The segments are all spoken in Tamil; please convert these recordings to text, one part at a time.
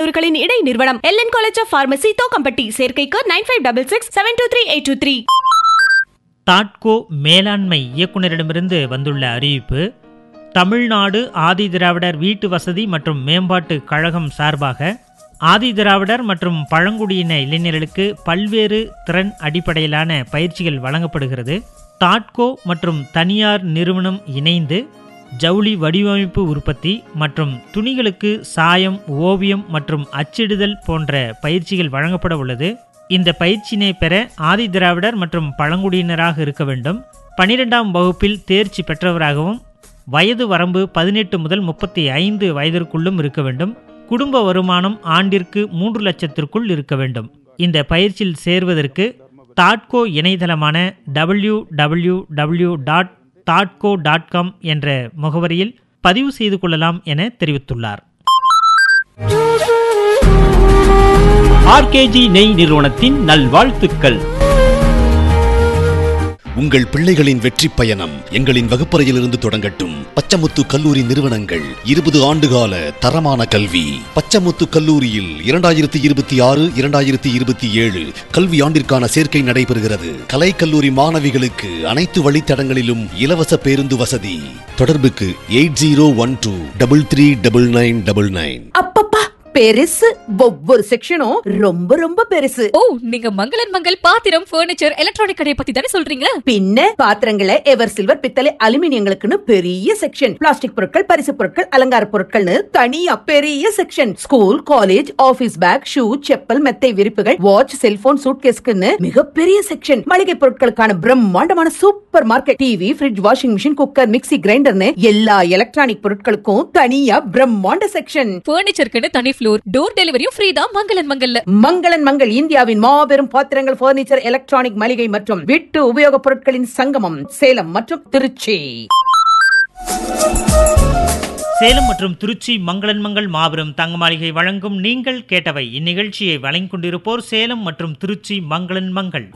பொருட்களின் இடை நிறுவனம் LN college of pharmacy Thokkampatti சேர்க்கைக்கு nine five double six seven two three eight two three தாட்கோ மேலாண்மை இயக்குனரிடமிருந்து வந்துள்ள அறிவிப்பு தமிழ்நாடு ஆதிதிராவிடர் வீட்டு வசதி மற்றும் மேம்பாட்டு கழகம் சார்பாக ஆதிதிராவிடர் மற்றும் பழங்குடியின இளைஞர்களுக்கு பல்வேறு திறன் அடிப்படையிலான பயிற்சிகள் வழங்கப்படுகிறது தாட்கோ மற்றும் தனியார் நிறுவனம் இணைந்து ஜவுளி வடிவமைப்பு உற்பத்தி மற்றும் துணிகளுக்கு சாயம் ஓவியம் மற்றும் அச்சிடுதல் போன்ற பயிற்சிகள் வழங்கப்பட உள்ளது இந்த பயிற்சியினை பெற ஆதிதிராவிடர் மற்றும் பழங்குடியினராக இருக்க வேண்டும் பனிரெண்டாம் வகுப்பில் தேர்ச்சி பெற்றவராகவும் வயது வரம்பு பதினெட்டு முதல் முப்பத்தி ஐந்து வயதிற்குள்ளும் இருக்க வேண்டும் குடும்ப வருமானம் ஆண்டிற்கு மூன்று லட்சத்திற்குள் இருக்க வேண்டும் இந்த பயிற்சியில் சேர்வதற்கு தாட்கோ இணையதளமான டபிள்யூ டபிள்யூ டபிள்யூ டாட் தாட்கோ டாட் காம் என்ற முகவரியில் பதிவு செய்து கொள்ளலாம் என தெரிவித்துள்ளார் ஆர்கேஜி நெய் நிறுவனத்தின் நல்வாழ்த்துக்கள் உங்கள் பிள்ளைகளின் வெற்றி பயணம் எங்களின் வகுப்பறையிலிருந்து தொடங்கட்டும் பச்சமுத்து கல்லூரி நிறுவனங்கள் இருபது ஆண்டுகால தரமான கல்வி பச்சமுத்து கல்லூரியில் இரண்டாயிரத்தி இருபத்தி ஆறு இரண்டாயிரத்தி இருபத்தி ஏழு கல்வி ஆண்டிற்கான சேர்க்கை நடைபெறுகிறது கலை கல்லூரி மாணவிகளுக்கு அனைத்து வழித்தடங்களிலும் இலவச பேருந்து வசதி தொடர்புக்கு eight zero one two double three double nine double nine அப்பப்பா பெருசு ஒவ்வொரு செக்ஷனும் ரொம்ப ரொம்ப பெருசு ஓ நீங்க மங்களன் மங்கள் பாத்திரம் பர்னிச்சர் எலக்ட்ரானிக் கடையை பத்தி தானே சொல்றீங்க பின்ன பாத்திரங்களை எவர் சில்வர் பித்தளை அலுமினியங்களுக்குன்னு பெரிய செக்ஷன் பிளாஸ்டிக் பொருட்கள் பரிசு பொருட்கள் அலங்கார பொருட்கள்னு தனியா பெரிய section school college office bag shoe chappal மெத்தை விரிப்புகள் வாட்ச் செல்போன் சூட்கேஸ்க்குன்னு மிகப்பெரிய செக்ஷன் மளிகை பொருட்களுக்கான பிரம்மாண்டமான supermarket TV fridge washing machine cooker mixie கிரைண்டர்னு எல்லா எலக்ட்ரானிக் பொருட்களுக்கும் தனியா பிரம்மாண்ட செக்ஷன் பர்னிச்சருக்குன்னு தனி ஃப்ளோர் டோர் டெலிவரியும் ஃப்ரீ தான் மங்களன் மங்கல்ல மங்களன் மங்கள் இந்தியாவின் மாபெரும் பாத்திரங்கள் பர்னிச்சர் எலக்ட்ரானிக் மளிகை மற்றும் வீட்டு உபயோகப் பொருட்களின் சங்கமம் சேலம் மற்றும் திருச்சி சேலம் மற்றும் திருச்சி மங்களன் மங்கள் மாபெரும் தங்க மாளிகை வழங்கும் நீங்கள் கேட்டவை இந்நிகழ்ச்சியை வழங்கிக் கொண்டிருப்போர் சேலம் மற்றும் திருச்சி மங்களன் மங்கள்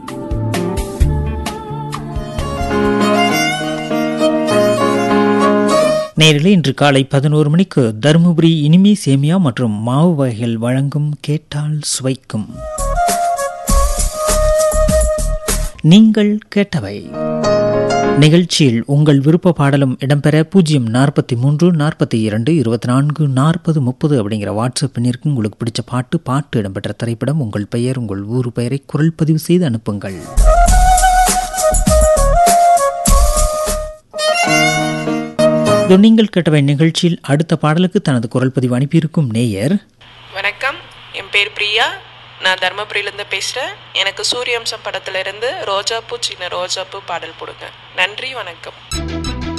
நேரில் இன்று காலை பதினோரு மணிக்கு தருமபுரி இனிமை சேமியா மற்றும் மாவு வகைகள் வழங்கும் கேட்டால் சுவைக்கும் நீங்கள் கேட்டவை நிகழ்ச்சியில் உங்கள் விருப்ப பாடலும் இடம்பெற பூஜ்ஜியம் நாற்பத்தி மூன்று நாற்பத்தி இரண்டு இருபத்தி நான்கு நாற்பது முப்பது அப்படிங்கிற வாட்ஸ்அப் எண்ணிற்கு உங்களுக்கு பிடிச்ச பாட்டு பாட்டு இடம்பெற்ற திரைப்படம் உங்கள் பெயர் உங்கள் ஊர் பெயரை குரல் பதிவு செய்து அனுப்புங்கள் இதோ நீங்கள் கேட்டவை நிகழ்ச்சியில் அடுத்த பாடலுக்கு தனது குரல் பதிவு அனுப்பியிருக்கும் நேயர் வணக்கம் என் பேர் பிரியா நான் தர்மபுரியிலேருந்து பேசுகிறேன் எனக்கு சூரியவம்சம் படத்துல இருந்து ரோஜாப்பூ சின்ன ரோஜாப்பூ பாடல் போடுங்க நன்றி வணக்கம்